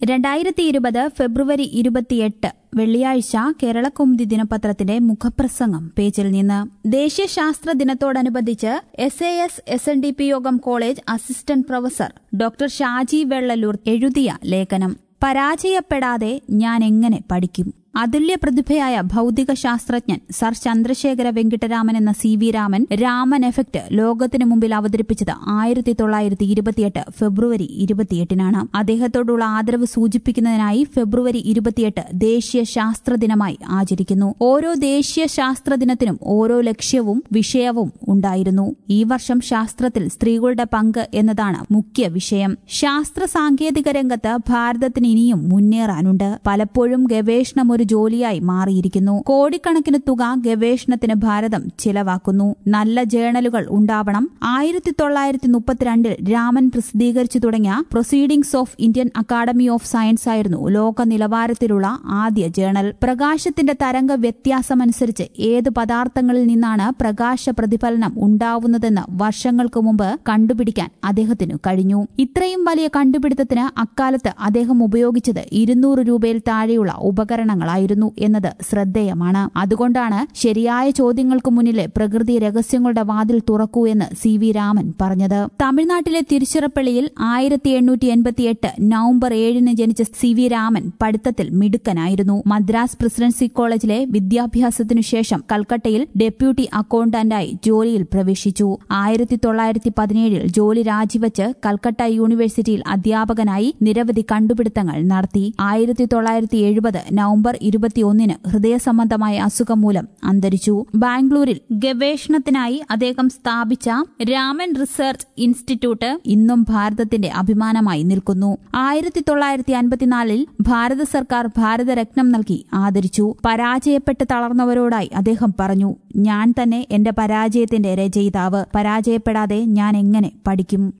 രണ്ടായിരത്തി ഇരുപത് ഫെബ്രുവരി ഇരുപത്തിയെട്ട് വെള്ളിയാഴ്ച കേരളകൗമുദി ദിനപത്രത്തിന്റെ മുഖപ്രസംഗം പേജിൽ നിന്ന് ദേശീയ ശാസ്ത്ര ദിനത്തോടനുബന്ധിച്ച് S A S S N D P Yogam college assistant professor doctor Shaji Vellaloor എഴുതിയ ലേഖനം പരാജയപ്പെടാതെ ഞാൻ എങ്ങനെ പഠിക്കും അതുല്യ പ്രതിഭയായ ഭൌതിക ശാസ്ത്രജ്ഞൻ സർ ചന്ദ്രശേഖര വെങ്കിട്ടരാമൻ എന്ന C V Raman Raman effect ലോകത്തിനു മുമ്പിൽ അവതരിപ്പിച്ചത് ആയിരത്തി തൊള്ളായിരത്തി ഇരുപത്തിയെട്ട് ഫെബ്രുവരി ഇരുപത്തിയെട്ടിനാണ് അദ്ദേഹത്തോടുള്ള ആദരവ് സൂചിപ്പിക്കുന്നതിനായി ഫെബ്രുവരി ഇരുപത്തിയെട്ട് ദേശീയ ശാസ്ത്ര ദിനമായി ആചരിക്കുന്നു ഓരോ ദേശീയ ശാസ്ത്ര ദിനത്തിനും ഓരോ ലക്ഷ്യവും വിഷയവും ഉണ്ടായിരുന്നു ഈ വർഷം ശാസ്ത്രത്തിൽ സ്ത്രീകളുടെ പങ്ക് എന്നതാണ് മുഖ്യ വിഷയം ശാസ്ത്ര സാങ്കേതിക രംഗത്ത് ഭാരതത്തിന് ഇനിയും മുന്നേറാനുണ്ട് പലപ്പോഴും ഗവേഷണം ഒരു ജോലിയായി മാറിയിരിക്കുന്നു കോടിക്കണക്കിന് തുക ഗവേഷണത്തിന് ഭാരതം ചിലവാക്കുന്നു നല്ല ജേണലുകൾ ഉണ്ടാവണം ആയിരത്തി തൊള്ളായിരത്തി മുപ്പത്തിരണ്ടിൽ രാമൻ പ്രസിദ്ധീകരിച്ചു തുടങ്ങിയ proceedings of Indian academy of science ആയിരുന്നു ലോക നിലവാരത്തിലുള്ള ആദ്യ ജേണൽ പ്രകാശത്തിന്റെ തരംഗ വ്യത്യാസമനുസരിച്ച് ഏത് പദാർത്ഥങ്ങളിൽ നിന്നാണ് പ്രകാശ പ്രതിഫലനം ഉണ്ടാവുന്നതെന്ന് വർഷങ്ങൾക്ക് മുമ്പ് കണ്ടുപിടിക്കാൻ അദ്ദേഹത്തിനു കഴിഞ്ഞു ഇത്രയും വലിയ കണ്ടുപിടുത്തത്തിന് അക്കാലത്ത് അദ്ദേഹം ഉപയോഗിച്ചത് ഇരുന്നൂറ് രൂപയിൽ താഴെയുള്ള ഉപകരണങ്ങളായിരുന്നു എന്നത് ശ്രദ്ധേയമാണ് അതുകൊണ്ടാണ് ശരിയായ ചോദ്യങ്ങൾക്ക് മുന്നിലെ പ്രകൃതി രഹസ്യങ്ങളുടെ വാതിൽ തുറക്കൂ എന്ന് സി വി രാമൻ പറഞ്ഞത് തമിഴ്നാട്ടിലെ തിരുച്ചിറപ്പള്ളിയിൽ ആയിരത്തി എണ്ണൂറ്റി എൺപത്തിയെട്ട് നവംബർ ഏഴിന് ജനിച്ച സി വി രാമൻ പഠിത്തത്തിൽ മിടുക്കനായിരുന്നു മദ്രാസ് പ്രസിഡൻസി കോളേജിലെ വിദ്യാഭ്യാസത്തിനു ശേഷം കൽക്കട്ടയിൽ ഡെപ്യൂട്ടി അക്കൌണ്ടന്റായി ജോലിയിൽ പ്രവേശിച്ചു ആയിരത്തി തൊള്ളായിരത്തി പതിനേഴിൽ ജോലി രാജിവെച്ച് കൽക്കട്ട യൂണിവേഴ്സിറ്റിയിൽ അധ്യാപകനായി നിരവധി കണ്ടുപിടുത്തങ്ങൾ നടത്തി ആയിരത്തി തൊള്ളായിരത്തി എഴുപത് നവംബർ ഇരുപത്തിയൊന്നിന് ഹൃദയ സംബന്ധമായ അസുഖം മൂലം അന്തരിച്ചു ബാംഗ്ലൂരിൽ ഗവേഷണത്തിനായി അദ്ദേഹം സ്ഥാപിച്ച രാമൻ റിസർച്ച് ഇൻസ്റ്റിറ്റ്യൂട്ട് ഇന്നും ഭാരതത്തിന്റെ അഭിമാനമായി നിൽക്കുന്നു ആയിരത്തി തൊള്ളായിരത്തി അൻപത്തിനാലിൽ ഭാരത സർക്കാർ ഭാരതരത്നം നൽകി ആദരിച്ചു പരാജയപ്പെട്ട് തളർന്നവരോടായി അദ്ദേഹം പറഞ്ഞു ഞാൻ തന്നെ എന്റെ പരാജയത്തിന്റെ രചയിതാവ് പരാജയപ്പെടാതെ ഞാൻ എങ്ങനെ പഠിക്കും